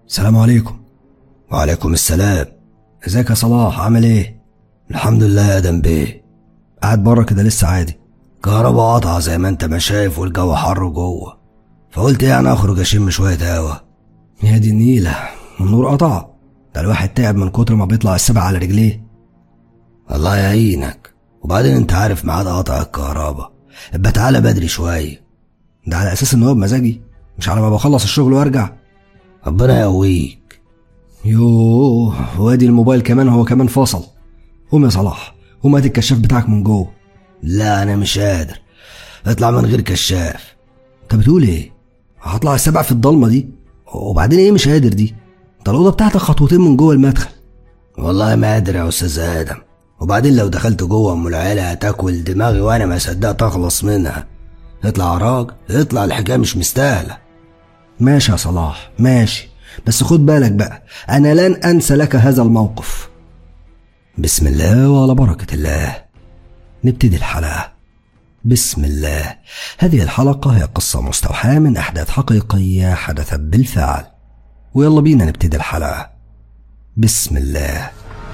السلام عليكم وعليكم السلام ازيك يا صلاح عامل ايه الحمد لله يا ادم بيه قاعد بره كده لسه عادي كهربا قطع زي ما انت ما شايف والجو حر جوه فقلت يعني اخرج اشم شويه هوا يا دي النيله النور قطع ده الواحد تعب من كتر ما بيطلع السبع على رجليه الله يعينك وبعدين انت عارف ميعاد قطع الكهرباء ابقى تعالى بدري شويه ده على اساس ان هو بمزاجي مش على ما بخلص الشغل وارجع ربنا يقويك يوه وادي الموبايل كمان هو كمان فصل قوم يا صلاح قوم هات الكشاف بتاعك من جوه لا انا مش قادر اطلع من غير كشاف انت بتقول ايه هطلع السبع في الضلمه دي وبعدين ايه مش قادر دي انت الاوضه بتاعتك خطوتين من جوه المدخل والله ما قادر يا استاذ ادم وبعدين لو دخلت جوه ام العيله هتاكل دماغي وانا ما صدقت اخلص منها اطلع يا راجل اطلع الحكايه مش مستاهله ماشي يا صلاح ماشي بس خد بالك بقى انا لن انسى لك هذا الموقف بسم الله وعلى بركه الله نبتدي الحلقه بسم الله هذه الحلقة هي قصة مستوحاة من أحداث حقيقية حدثت بالفعل ويلا بينا نبتدي الحلقة بسم الله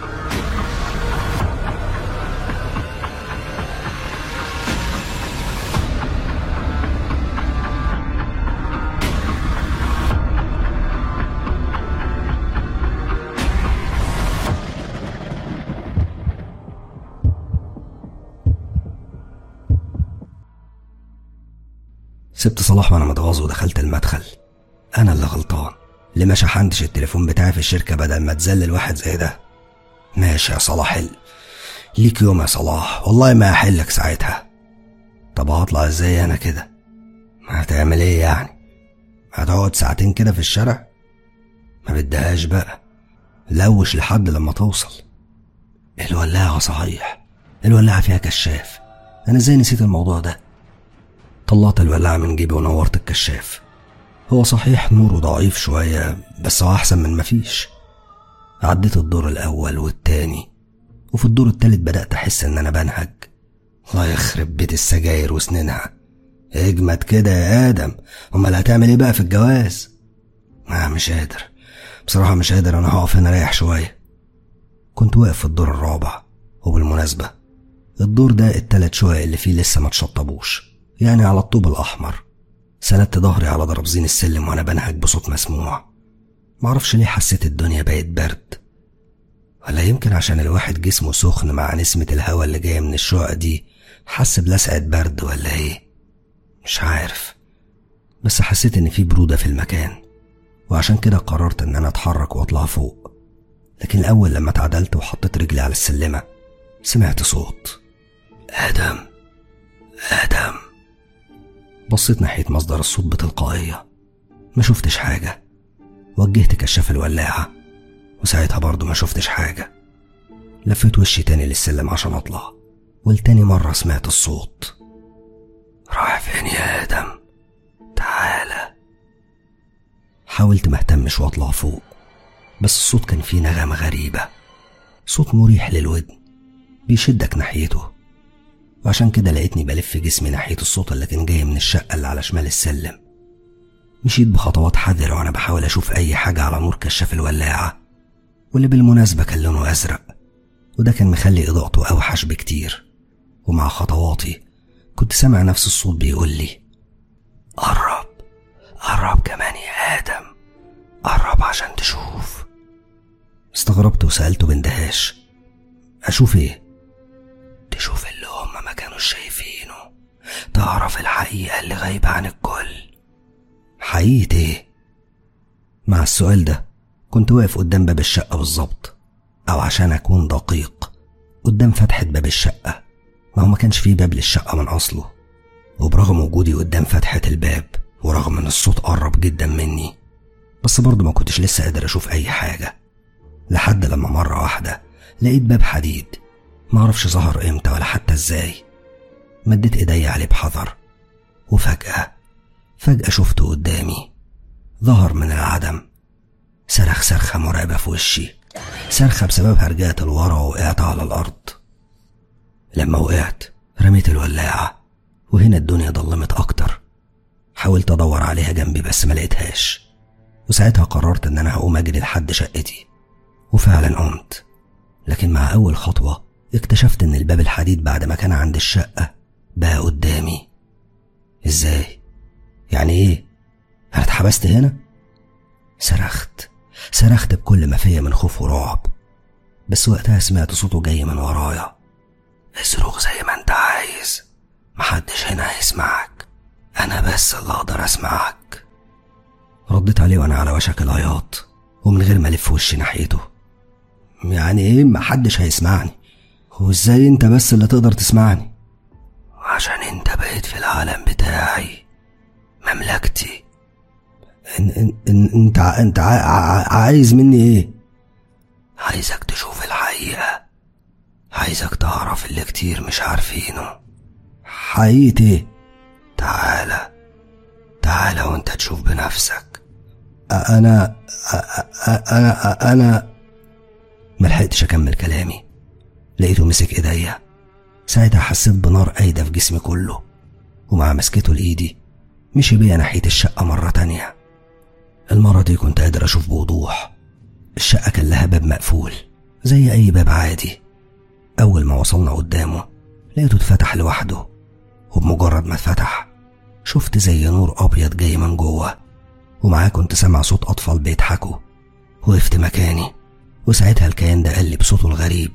سبت صلاح وانا متغاظ ودخلت المدخل انا اللي غلطان ليه ما شحنتش التليفون بتاعي في الشركة بدل ما تذلل واحد زي ده ماشي يا صلاح حل ليك يوم يا صلاح والله ما هحلك ساعتها طب هطلع ازاي انا كده هتعمل ايه يعني هتقعد ساعتين كده في الشارع ما بدهاش بقى لوش لحد لما توصل الولاعة صحيح الولاعة فيها كشاف انا ازاي نسيت الموضوع ده طلعت الولاعة من جيبي ونورت الكشاف هو صحيح نوره ضعيف شوية بس هو أحسن من مفيش عديت الدور الأول والتاني وفي الدور التالت بدأت أحس إن أنا بنهج الله يخرب بيت السجاير وسنينها اجمد كده يا آدم أمال هتعمل إيه بقى في الجواز؟ ما مش قادر بصراحة مش قادر أنا هقف هنا أريح شوية كنت واقف في الدور الرابع وبالمناسبة الدور ده التلات شقق اللي فيه لسه ما تشطبوش يعني على الطوب الأحمر سندت ظهري على ضربزين السلم وأنا بنهج بصوت مسموع معرفش ليه حسيت الدنيا بقت برد ولا يمكن عشان الواحد جسمه سخن مع نسمة الهواء اللي جاية من الشقق دي حس بلسعة برد ولا ايه مش عارف بس حسيت ان في برودة في المكان وعشان كده قررت ان انا اتحرك واطلع فوق لكن الاول لما اتعدلت وحطيت رجلي على السلمة سمعت صوت ادم ادم بصيت ناحية مصدر الصوت بتلقائية ما شفتش حاجة وجهت كشاف الولاعة وساعتها برضه ما شفتش حاجة لفيت وشي تاني للسلم عشان أطلع والتاني مرة سمعت الصوت رايح فين يا آدم تعالى حاولت مهتمش واطلع فوق بس الصوت كان فيه نغمة غريبة صوت مريح للودن بيشدك ناحيته وعشان كده لقيتني بلف جسمي ناحية الصوت اللي كان جاي من الشقة اللي على شمال السلم مشيت بخطوات حذرة وأنا بحاول أشوف أي حاجة على نور كشاف الولاعة واللي بالمناسبة كان لونه أزرق وده كان مخلي إضاءته أوحش بكتير ومع خطواتي كنت سامع نفس الصوت بيقول لي قرب قرب كمان يا آدم قرب عشان تشوف استغربت وسألته باندهاش أشوف إيه؟ تشوف اللي هم ما كانوش شايفينه تعرف الحقيقة اللي غايبة عن الكل حقيقة ايه؟ مع السؤال ده كنت واقف قدام باب الشقة بالظبط أو عشان أكون دقيق قدام فتحة باب الشقة ما هو ما كانش فيه باب للشقة من أصله وبرغم وجودي قدام فتحة الباب ورغم إن الصوت قرب جدا مني بس برضه ما كنتش لسه قادر أشوف أي حاجة لحد لما مرة واحدة لقيت باب حديد معرفش ظهر امتى ولا حتى ازاي مديت ايدي عليه بحذر وفجأة فجأة شفته قدامي ظهر من العدم صرخ صرخة مرعبة في وشي صرخة بسبب هرجات لورا ووقعت على الأرض لما وقعت رميت الولاعة وهنا الدنيا ضلمت أكتر حاولت أدور عليها جنبي بس ما لقيتهاش وساعتها قررت ان انا هقوم اجري لحد شقتي وفعلا قمت لكن مع اول خطوة اكتشفت ان الباب الحديد بعد ما كان عند الشقة بقى قدامي ازاي يعني ايه انا اتحبست هنا صرخت صرخت بكل ما فيا من خوف ورعب بس وقتها سمعت صوته جاي من ورايا اصرخ زي ما انت عايز محدش هنا هيسمعك انا بس اللي اقدر اسمعك رديت عليه وانا على وشك العياط ومن غير ما الف وشي ناحيته يعني ايه محدش هيسمعني وازاي انت بس اللي تقدر تسمعني عشان انت بقيت في العالم بتاعي مملكتي إن إن إن انت ع- انت ع- ع- عايز مني ايه عايزك تشوف الحقيقة عايزك تعرف اللي كتير مش عارفينه حقيقة ايه تعالى تعالى وانت تشوف بنفسك أ- انا أ- أ- انا أ- انا ملحقتش اكمل كلامي لقيته مسك ايديا ساعتها حسيت بنار قايدة في جسمي كله ومع مسكته لإيدي مشي بيا ناحية الشقة مرة تانية المرة دي كنت قادر أشوف بوضوح الشقة كان لها باب مقفول زي أي باب عادي أول ما وصلنا قدامه لقيته اتفتح لوحده وبمجرد ما اتفتح شفت زي نور أبيض جاي من جوه ومعاه كنت سامع صوت أطفال بيضحكوا وقفت مكاني وساعتها الكيان ده قال لي بصوته الغريب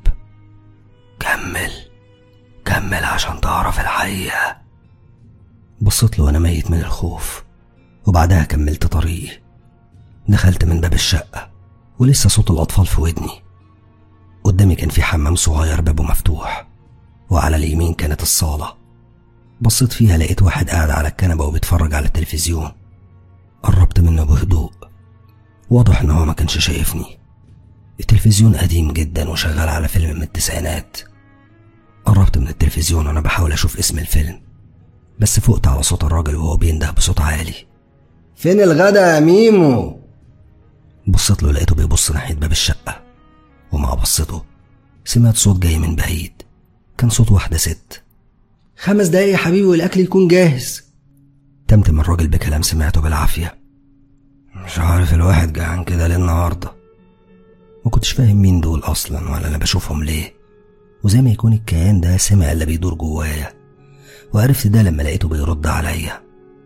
كمل كمل عشان تعرف الحقيقة بصيت له وأنا ميت من الخوف وبعدها كملت طريقي دخلت من باب الشقة ولسه صوت الأطفال في ودني قدامي كان في حمام صغير بابه مفتوح وعلى اليمين كانت الصالة بصيت فيها لقيت واحد قاعد على الكنبة وبيتفرج على التلفزيون قربت منه بهدوء واضح إن هو ما كانش شايفني التلفزيون قديم جدا وشغال على فيلم من التسعينات قربت من التلفزيون وأنا بحاول أشوف اسم الفيلم بس فقت على صوت الراجل وهو بينده بصوت عالي فين الغدا يا ميمو بصيت له لقيته بيبص ناحية باب الشقة ومع بصته سمعت صوت جاي من بعيد كان صوت واحدة ست خمس دقايق يا حبيبي والاكل يكون جاهز تمتم الراجل بكلام سمعته بالعافية مش عارف الواحد جعان كده ليه النهاردة ما كنتش فاهم مين دول أصلا ولا أنا بشوفهم ليه وزي ما يكون الكيان ده سمع اللي بيدور جوايا وعرفت ده لما لقيته بيرد عليا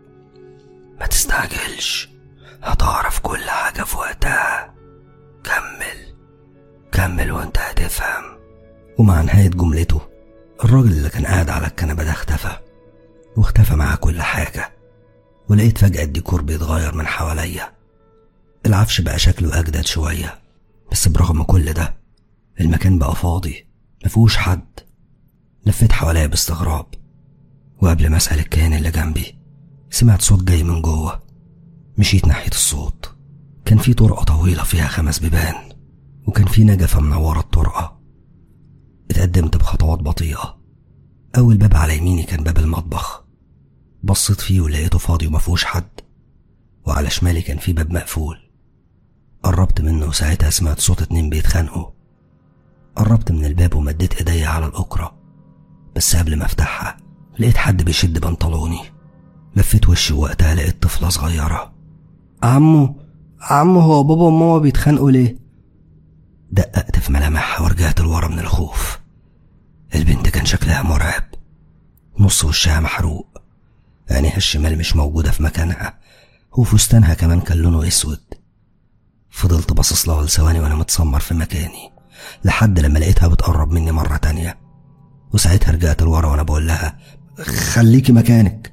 ما تستعجلش هتعرف كل حاجة في وقتها كمل كمل وانت هتفهم ومع نهاية جملته الراجل اللي كان قاعد على الكنبة ده اختفى واختفى معاه كل حاجة ولقيت فجأة الديكور بيتغير من حواليا العفش بقى شكله أجدد شوية بس برغم كل ده المكان بقى فاضي مفيهوش حد لفيت حواليا باستغراب وقبل ما أسأل الكيان اللي جنبي سمعت صوت جاي من جوه مشيت ناحية الصوت كان في طرقة طويلة فيها خمس بيبان وكان في نجفة منورة الطرقة اتقدمت بخطوات بطيئة أول باب على يميني كان باب المطبخ بصيت فيه ولقيته فاضي ومفيهوش حد وعلى شمالي كان في باب مقفول قربت منه وساعتها سمعت صوت اتنين بيتخانقوا قربت من الباب ومديت ايديا على الأكرة بس قبل ما افتحها لقيت حد بيشد بنطلوني لفيت وشي وقتها لقيت طفلة صغيرة عمو عمو هو بابا وماما بيتخانقوا ليه دققت في ملامحها ورجعت لورا من الخوف البنت كان شكلها مرعب نص وشها محروق عينيها الشمال مش موجودة في مكانها وفستانها كمان كان لونه اسود فضلت باصص لها لثواني وانا متسمر في مكاني لحد لما لقيتها بتقرب مني مرة تانية وساعتها رجعت لورا وانا بقول لها خليكي مكانك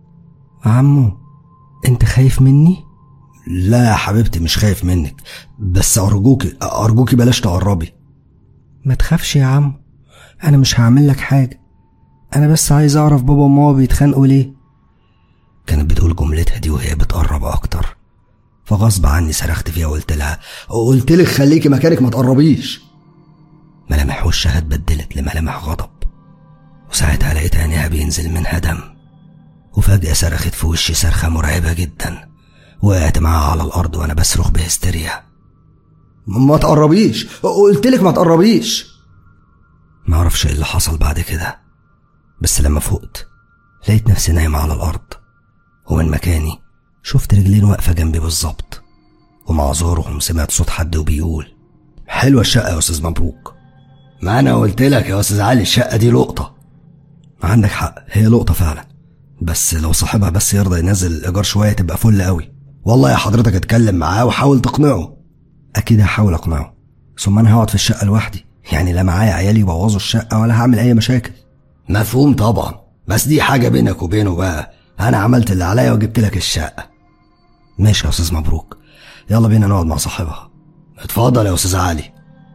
عمو انت خايف مني؟ لا يا حبيبتي مش خايف منك بس ارجوكي ارجوكي بلاش تقربي ما تخافش يا عم انا مش هعمل لك حاجه انا بس عايز اعرف بابا وماما بيتخانقوا ليه كانت بتقول جملتها دي وهي بتقرب اكتر فغصب عني صرخت فيها وقلت لها قلت لك خليكي مكانك ما تقربيش ملامح وشها اتبدلت لملامح غضب وساعتها لقيت عينيها بينزل منها دم وفجأة صرخت في وشي صرخة مرعبة جدا وقعت معاها على الأرض وأنا بصرخ بهستيريا ما تقربيش قلت لك ما تقربيش معرفش ايه اللي حصل بعد كده بس لما فقت لقيت نفسي نايم على الأرض ومن مكاني شفت رجلين واقفة جنبي بالظبط ومع ظهورهم سمعت صوت حد وبيقول حلوة الشقة يا أستاذ مبروك ما أنا قلت لك يا أستاذ علي الشقة دي لقطة عندك حق هي لقطة فعلا بس لو صاحبها بس يرضى ينزل الإيجار شوية تبقى فل قوي والله يا حضرتك اتكلم معاه وحاول تقنعه أكيد هحاول أقنعه ثم أنا هقعد في الشقة لوحدي يعني لا معايا عيالي يبوظوا الشقة ولا هعمل أي مشاكل مفهوم طبعا بس دي حاجة بينك وبينه بقى أنا عملت اللي عليا وجبت لك الشقة ماشي يا أستاذ مبروك يلا بينا نقعد مع صاحبها اتفضل يا أستاذ علي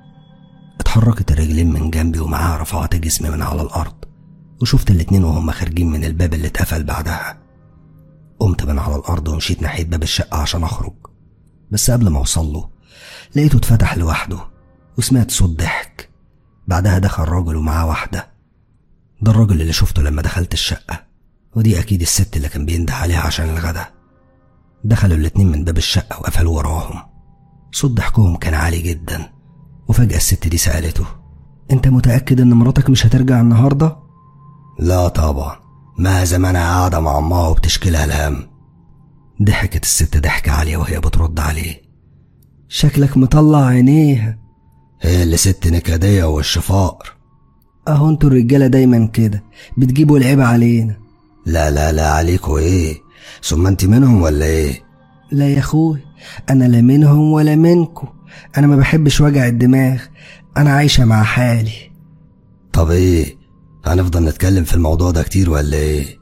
اتحركت الرجلين من جنبي ومعاها رفعت جسمي من على الأرض وشفت الاتنين وهم خارجين من الباب اللي اتقفل بعدها قمت من على الأرض ومشيت ناحية باب الشقة عشان أخرج بس قبل ما أوصل له لقيته اتفتح لوحده وسمعت صوت ضحك بعدها دخل راجل ومعاه واحدة ده الراجل اللي شفته لما دخلت الشقة ودي أكيد الست اللي كان بينده عليها عشان الغدا دخلوا الاتنين من باب الشقة وقفلوا وراهم صوت ضحكهم كان عالي جدا وفجأة الست دي سألته انت متأكد ان مراتك مش هترجع النهاردة؟ لا طبعا ما زمانها قاعدة مع أمها وبتشكلها الهم ضحكت الست ضحكة عالية وهي بترد عليه شكلك مطلع عينيها هي اللي ست نكدية وش فقر اهو انتوا الرجالة دايما كده بتجيبوا العيب علينا لا لا لا عليكوا ايه ثم انت منهم ولا ايه لا يا اخوي انا لا منهم ولا منكم انا ما بحبش وجع الدماغ انا عايشة مع حالي طب ايه هنفضل نتكلم في الموضوع ده كتير ولا ايه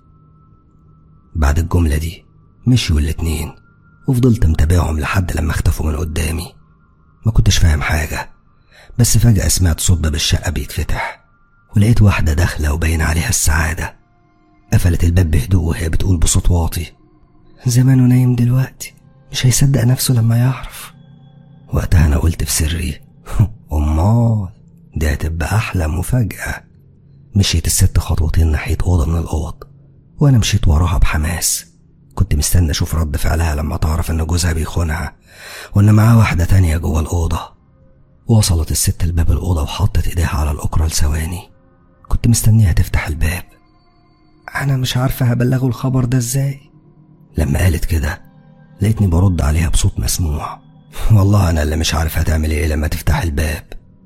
بعد الجملة دي مشيوا الاتنين وفضلت متابعهم لحد لما اختفوا من قدامي ما كنتش فاهم حاجة بس فجأة سمعت صوت باب الشقة بيتفتح ولقيت واحدة داخلة وباين عليها السعادة قفلت الباب بهدوء وهي بتقول بصوت واطي زمانه نايم دلوقتي مش هيصدق نفسه لما يعرف وقتها أنا قلت في سري أمال دي هتبقى أحلى مفاجأة مشيت الست خطوتين ناحية أوضة من الأوض وأنا مشيت وراها بحماس كنت مستني أشوف رد فعلها لما تعرف إن جوزها بيخونها وإن معاه واحدة تانية جوه الأوضة وصلت الست لباب الأوضة وحطت إيديها على الأكرة لثواني كنت مستنيها تفتح الباب أنا مش عارفة هبلغه الخبر ده إزاي لما قالت كده لقيتني برد عليها بصوت مسموع والله أنا اللي مش عارف هتعمل إيه لما تفتح الباب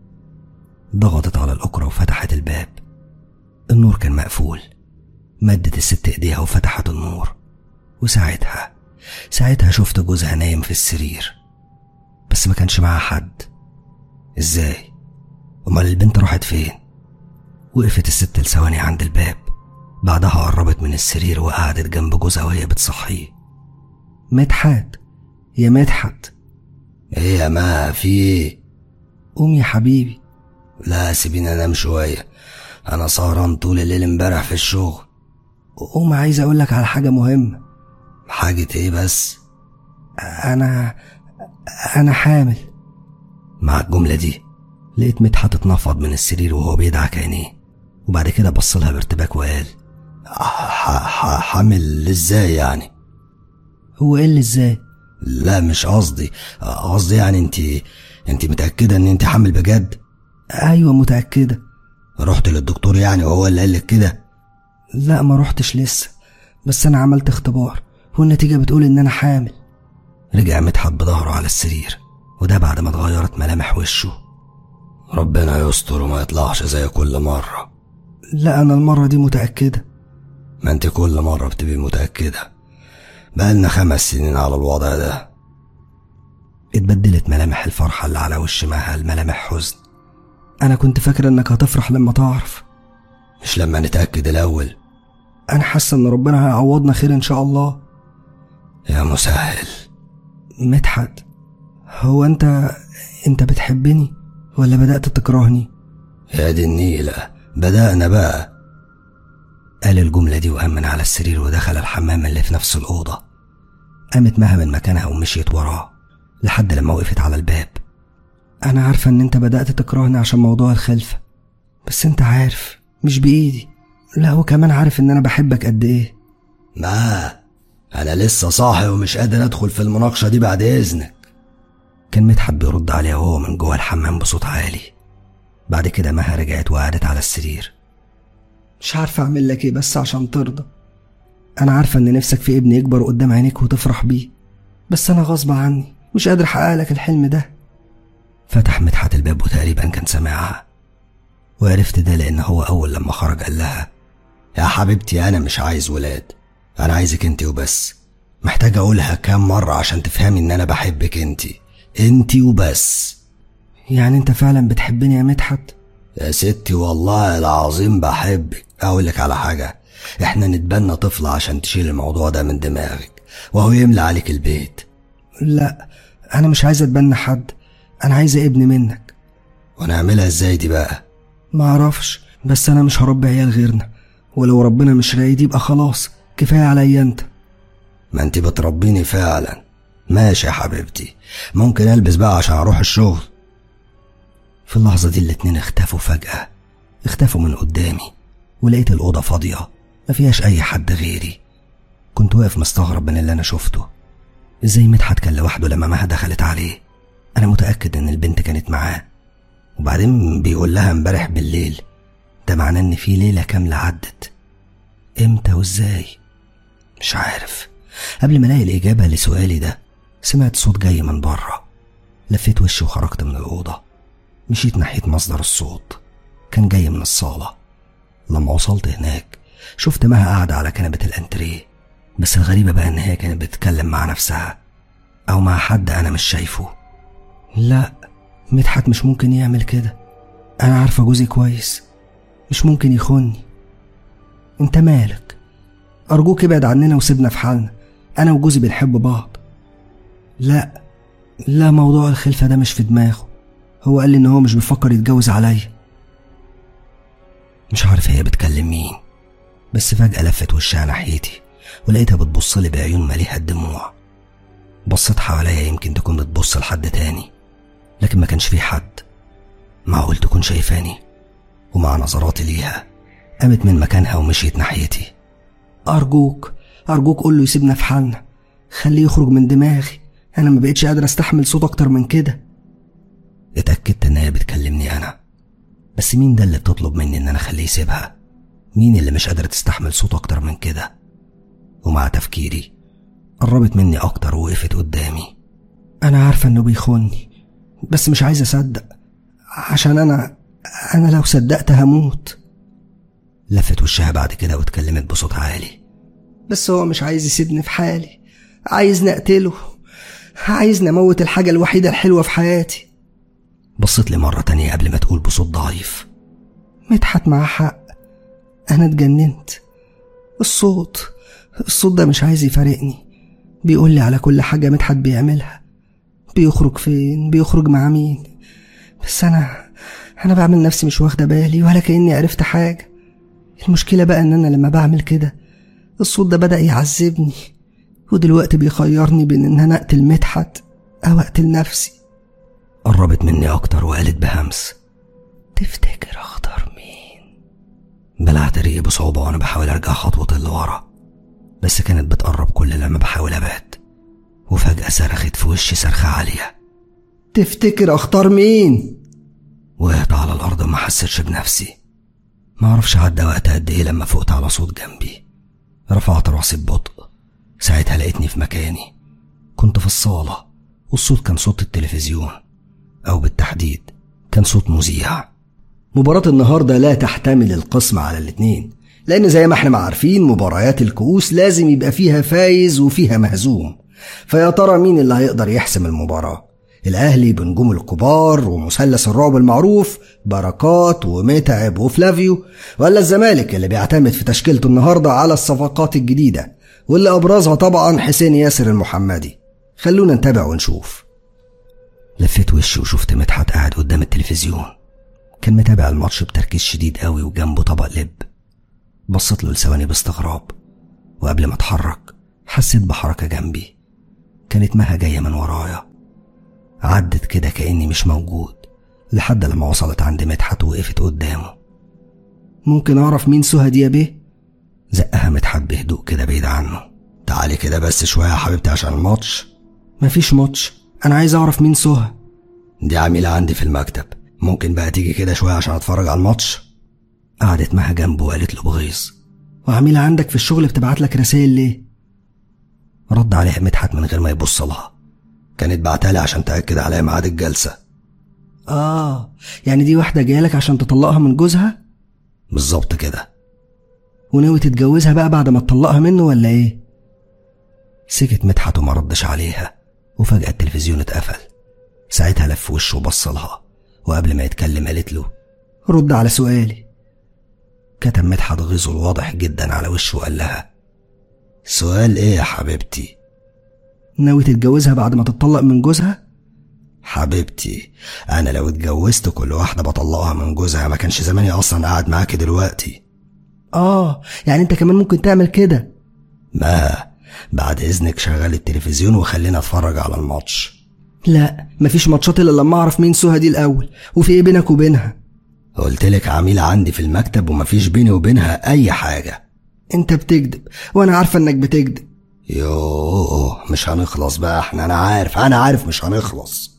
ضغطت على الأكرة وفتحت الباب النور كان مقفول مدت الست إيديها وفتحت النور وساعتها ساعتها شفت جوزها نايم في السرير بس ما كانش معاه حد ازاي امال البنت راحت فين وقفت الست لثواني عند الباب بعدها قربت من السرير وقعدت جنب جوزها وهي بتصحيه مدحت يا مدحت ايه يا ما في ايه قوم يا حبيبي لا سيبيني انام شويه انا سهران طول الليل امبارح في الشغل قوم عايز اقولك على حاجه مهمه حاجه ايه بس انا انا حامل مع الجملة دي لقيت مدحت اتنفض من السرير وهو بيدعك عينيه وبعد كده بصلها بارتباك وقال ح- ح- حامل ازاي يعني هو ايه اللي ازاي لا مش قصدي قصدي يعني انت انت متأكدة ان انت حامل بجد ايوه متأكدة رحت للدكتور يعني وهو اللي قالك كده لا ما رحتش لسه بس انا عملت اختبار والنتيجة بتقول ان انا حامل رجع مدحت بظهره على السرير وده بعد ما اتغيرت ملامح وشه ربنا يستر وما يطلعش زي كل مرة لا أنا المرة دي متأكدة ما انت كل مرة بتبقي متأكدة بقالنا خمس سنين على الوضع ده اتبدلت ملامح الفرحة اللي على وش مها لملامح حزن أنا كنت فاكر إنك هتفرح لما تعرف مش لما نتأكد الأول أنا حاسة إن ربنا هيعوضنا خير إن شاء الله يا مسهل مدحت هو انت انت بتحبني ولا بدأت تكرهني يا دي النيلة بدأنا بقى قال الجملة دي وقام من على السرير ودخل الحمام اللي في نفس الأوضة قامت مها من مكانها ومشيت وراه لحد لما وقفت على الباب أنا عارفة إن أنت بدأت تكرهني عشان موضوع الخلفة بس أنت عارف مش بإيدي لا هو كمان عارف إن أنا بحبك قد إيه ما أنا لسه صاحي ومش قادر أدخل في المناقشة دي بعد إذنك كان مدحت بيرد عليها وهو من جوه الحمام بصوت عالي بعد كده مها رجعت وقعدت على السرير مش عارفة أعمل لك إيه بس عشان ترضى أنا عارفة إن نفسك في ابن يكبر قدام عينيك وتفرح بيه بس أنا غصب عني مش قادر احقق لك الحلم ده فتح مدحت الباب وتقريبا كان سامعها وعرفت ده لأن هو أول لما خرج قال لها يا حبيبتي أنا مش عايز ولاد أنا عايزك أنت وبس محتاج أقولها كام مرة عشان تفهمي إن أنا بحبك أنت أنت وبس يعني انت فعلا بتحبني يا مدحت يا ستي والله العظيم بحبك أقول لك على حاجة إحنا نتبنى طفلة عشان تشيل الموضوع ده من دماغك وهو يملى عليك البيت لا انا مش عايز اتبنى حد انا عايز ابن منك ونعملها إزاي دي بقى ما اعرفش بس انا مش هربي عيال غيرنا ولو ربنا مش رايد يبقى خلاص كفايه عليا انت ما انت بتربيني فعلا ماشي يا حبيبتي ممكن البس بقى عشان اروح الشغل في اللحظة دي الاتنين اختفوا فجأة اختفوا من قدامي ولقيت الأوضة فاضية ما فيهاش أي حد غيري كنت واقف مستغرب من اللي أنا شفته ازاي مدحت كان لوحده لما مها دخلت عليه أنا متأكد إن البنت كانت معاه وبعدين بيقول لها امبارح بالليل ده معناه إن في ليلة كاملة عدت امتى وازاي مش عارف قبل ما الاقي الإجابة لسؤالي ده سمعت صوت جاي من بره لفيت وشي وخرجت من الأوضة مشيت ناحية مصدر الصوت كان جاي من الصالة لما وصلت هناك شفت مها قاعدة على كنبة الأنتريه بس الغريبة بقى إن هي كانت بتتكلم مع نفسها أو مع حد أنا مش شايفه لا مدحت مش ممكن يعمل كده انا عارفه جوزي كويس مش ممكن يخوني انت مالك ارجوك ابعد عننا وسيبنا في حالنا انا وجوزي بنحب بعض لا لا موضوع الخلفه ده مش في دماغه هو قال لي ان هو مش بيفكر يتجوز عليا مش عارف هي بتكلم مين بس فجأة لفت وشها ناحيتي ولقيتها بتبص لي بعيون مليئة الدموع بصيت حواليا يمكن تكون بتبص لحد تاني لكن ما كانش في حد معقول تكون شايفاني ومع نظراتي ليها قامت من مكانها ومشيت ناحيتي ارجوك ارجوك قول له يسيبنا في حالنا خليه يخرج من دماغي انا ما بقتش قادر استحمل صوت اكتر من كده اتأكدت إن هي بتكلمني أنا بس مين ده اللي بتطلب مني إن أنا أخليه يسيبها؟ مين اللي مش قادرة تستحمل صوت أكتر من كده؟ ومع تفكيري قربت مني أكتر ووقفت قدامي انا عارفه انه بيخوني بس مش عايز اصدق عشان انا انا لو صدقت هموت لفت وشها بعد كده واتكلمت بصوت عالي بس هو مش عايز يسيبني في حالي عايز نقتله عايز نموت الحاجة الوحيدة الحلوة في حياتي بصت لي مرة تانية قبل ما تقول بصوت ضعيف مدحت معاه حق أنا اتجننت الصوت الصوت ده مش عايز يفارقني بيقول لي على كل حاجة مدحت بيعملها بيخرج فين بيخرج مع مين بس أنا أنا بعمل نفسي مش واخدة بالي ولا كأني عرفت حاجة المشكلة بقى إن أنا لما بعمل كده الصوت ده بدأ يعذبني ودلوقتي بيخيرني بين إن أنا أقتل مدحت أو أقتل نفسي قربت مني أكتر وقالت بهمس تفتكر أختار مين؟ بلعت ريقي بصعوبة وأنا بحاول أرجع خطوة لورا بس كانت بتقرب كل لما بحاول أبعد وفجأة صرخت في وشي صرخة عالية تفتكر أختار مين؟ وقعت على الأرض وما حسيتش بنفسي معرفش عدى وقت قد إيه لما فقت على صوت جنبي رفعت راسي ببطء ساعتها لقيتني في مكاني كنت في الصالة والصوت كان صوت التلفزيون أو بالتحديد كان صوت مذيع مباراة النهاردة لا تحتمل القسم على الاتنين لأن زي ما احنا ما عارفين مباريات الكؤوس لازم يبقى فيها فايز وفيها مهزوم فيا ترى مين اللي هيقدر يحسم المباراة الأهلي بنجوم الكبار ومثلث الرعب المعروف بركات ومتعب وفلافيو ولا الزمالك اللي بيعتمد في تشكيلته النهاردة على الصفقات الجديدة واللي أبرزها طبعا حسين ياسر المحمدي خلونا نتابع ونشوف لفيت وشي وشفت مدحت قاعد قدام التلفزيون كان متابع الماتش بتركيز شديد قوي وجنبه طبق لب بصيت له لثواني باستغراب وقبل ما اتحرك حسيت بحركة جنبي كانت مها جاية من ورايا عدت كده كأني مش موجود لحد لما وصلت عند مدحت ووقفت قدامه ممكن أعرف مين سهى دي يا بيه؟ زقها مدحت بهدوء كده بعيد عنه تعالي كده بس شوية يا حبيبتي عشان الماتش مفيش ماتش أنا عايز أعرف مين سهى دي عميلة عندي في المكتب ممكن بقى تيجي كده شوية عشان اتفرج على الماتش قعدت مها جنبه وقالت له بغيظ وعميلة عندك في الشغل بتبعت لك رسائل ليه؟ رد عليها مدحت من غير ما يبص لها كانت بعتالي عشان تأكد عليا ميعاد الجلسة اه يعني دي واحده جايه لك عشان تطلقها من جوزها بالظبط كده وناوي تتجوزها بقى بعد ما تطلقها منه ولا ايه سكت مدحت وما ردش عليها وفجأة التلفزيون اتقفل ساعتها لف وشه وبص لها وقبل ما يتكلم قالت له رد على سؤالي كتم مدحت غيظه الواضح جدا على وشه وقال لها سؤال ايه يا حبيبتي ناوي تتجوزها بعد ما تطلق من جوزها حبيبتي انا لو اتجوزت كل واحدة بطلقها من جوزها ما كانش زماني اصلا قاعد معاكي دلوقتي اه يعني انت كمان ممكن تعمل كده ما بعد اذنك شغل التلفزيون وخلينا اتفرج على الماتش لا مفيش ماتشات الا لما اعرف مين سهى دي الاول وفي ايه بينك وبينها قلت لك عميلة عندي في المكتب ومفيش بيني وبينها اي حاجة انت بتكذب وانا عارفه انك بتكذب يوه مش هنخلص بقى احنا انا عارف انا عارف مش هنخلص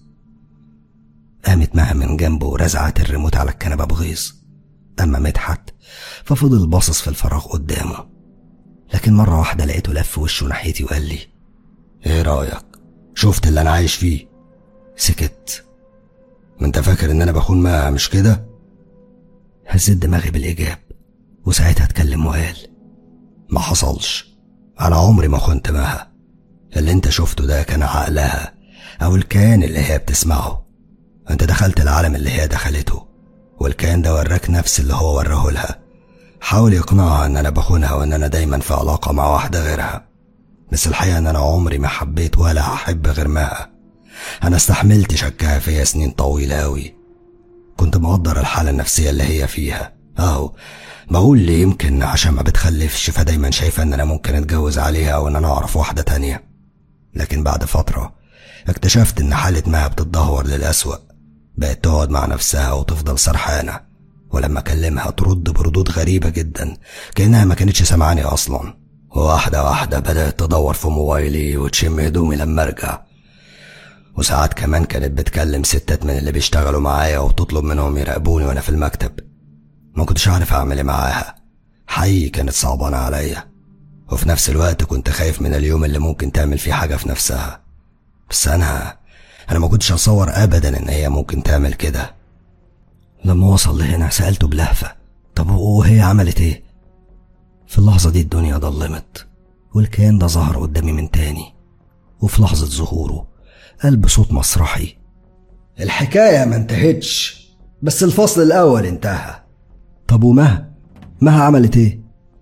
قامت معها من جنبه ورزعت الريموت على الكنبة بغيظ أما مدحت ففضل باصص في الفراغ قدامه لكن مرة واحدة لقيته لف وشه ناحيتي وقال لي ايه رأيك شفت اللي انا عايش فيه سكت ما انت فاكر ان انا بخون معاها مش كده هزت دماغي بالاجاب وساعتها اتكلم وقال ما حصلش انا عمري ما خنت معاها اللي انت شفته ده كان عقلها او الكيان اللي هي بتسمعه انت دخلت العالم اللي هي دخلته والكيان ده وراك نفس اللي هو وراه لها حاول يقنعها ان انا بخونها وان انا دايما في علاقة مع واحدة غيرها بس الحقيقة ان انا عمري ما حبيت ولا هحب غير معها انا استحملت شكها فيا سنين طويلة اوي كنت مقدر الحالة النفسية اللي هي فيها اهو بقول لي يمكن عشان ما بتخلفش فدايما شايفة ان انا ممكن اتجوز عليها او ان انا اعرف واحدة تانية لكن بعد فترة اكتشفت ان حالة مها بتتدهور للأسوأ بقت تقعد مع نفسها وتفضل سرحانة ولما اكلمها ترد بردود غريبة جدا كأنها ما كانتش سامعاني اصلا واحدة واحدة بدأت تدور في موبايلي وتشم هدومي لما ارجع وساعات كمان كانت بتكلم ستات من اللي بيشتغلوا معايا وتطلب منهم يراقبوني وانا في المكتب ما كنتش عارف اعمل ايه معاها حقيقي كانت صعبانة عليا وفي نفس الوقت كنت خايف من اليوم اللي ممكن تعمل فيه حاجة في نفسها بس انا انا ما كنتش اتصور ابدا ان هي ممكن تعمل كده لما وصل لهنا سألته بلهفة طب وهي عملت ايه في اللحظة دي الدنيا ضلمت والكيان ده ظهر قدامي من تاني وفي لحظة ظهوره قال بصوت مسرحي الحكايه ما انتهتش بس الفصل الاول انتهى طب ومها مها عملت ايه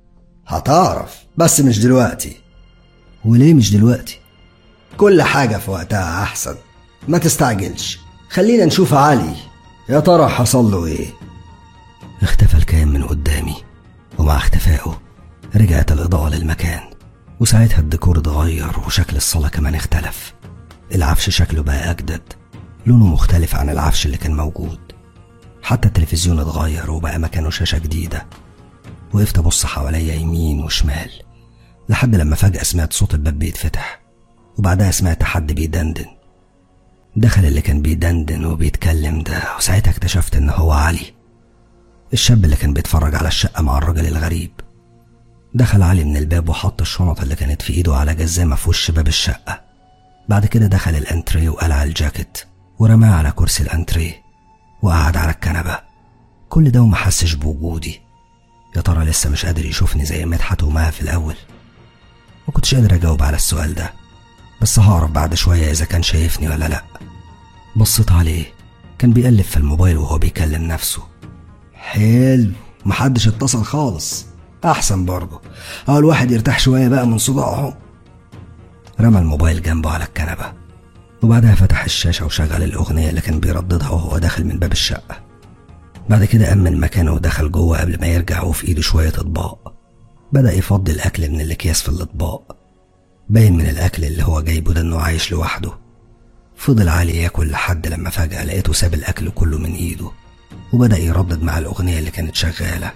هتعرف بس مش دلوقتي وليه مش دلوقتي كل حاجة في وقتها أحسن ما تستعجلش خلينا نشوف علي يا ترى حصل له ايه اختفى الكيان من قدامي ومع اختفائه رجعت الإضاءة للمكان وساعتها الديكور اتغير وشكل الصالة كمان اختلف العفش شكله بقى أجدد لونه مختلف عن العفش اللي كان موجود حتى التلفزيون اتغير وبقى مكانه شاشة جديدة وقفت أبص حواليا يمين وشمال لحد لما فجأة سمعت صوت الباب بيتفتح وبعدها سمعت حد بيدندن دخل اللي كان بيدندن وبيتكلم ده وساعتها اكتشفت ان هو علي الشاب اللي كان بيتفرج على الشقة مع الراجل الغريب دخل علي من الباب وحط الشنط اللي كانت في ايده على جزامة في وش باب الشقة بعد كده دخل الانتريه وقلع الجاكيت ورماه على كرسي الانتريه وقعد على الكنبة كل ده وما حسش بوجودي يا ترى لسه مش قادر يشوفني زي مدحت ومها في الأول ما كنتش قادر أجاوب على السؤال ده بس هعرف بعد شوية إذا كان شايفني ولا لأ بصيت عليه كان بيقلب في الموبايل وهو بيكلم نفسه حلو محدش اتصل خالص احسن برضه اه الواحد يرتاح شويه بقى من صداعهم رمى الموبايل جنبه على الكنبة وبعدها فتح الشاشة وشغل الأغنية اللي كان بيرددها وهو داخل من باب الشقة بعد كده قام من مكانه ودخل جوه قبل ما يرجع وفي إيده شوية أطباق بدأ يفضي الأكل من الأكياس في الأطباق باين من الأكل اللي هو جايبه ده إنه عايش لوحده فضل علي ياكل لحد لما فجأة لقيته ساب الأكل كله من إيده وبدأ يردد مع الأغنية اللي كانت شغالة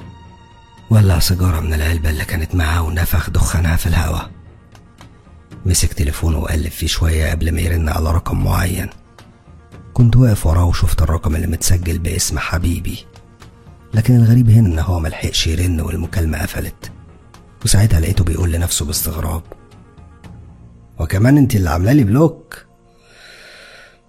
ولع سيجارة من العلبة اللي كانت معاه ونفخ دخانها في الهواء مسك تليفونه وقلب فيه شوية قبل ما يرن على رقم معين كنت واقف وراه وشفت الرقم اللي متسجل باسم حبيبي لكن الغريب هنا ان هو ملحقش يرن والمكالمة قفلت وساعتها لقيته بيقول لنفسه باستغراب وكمان انت اللي عامله لي بلوك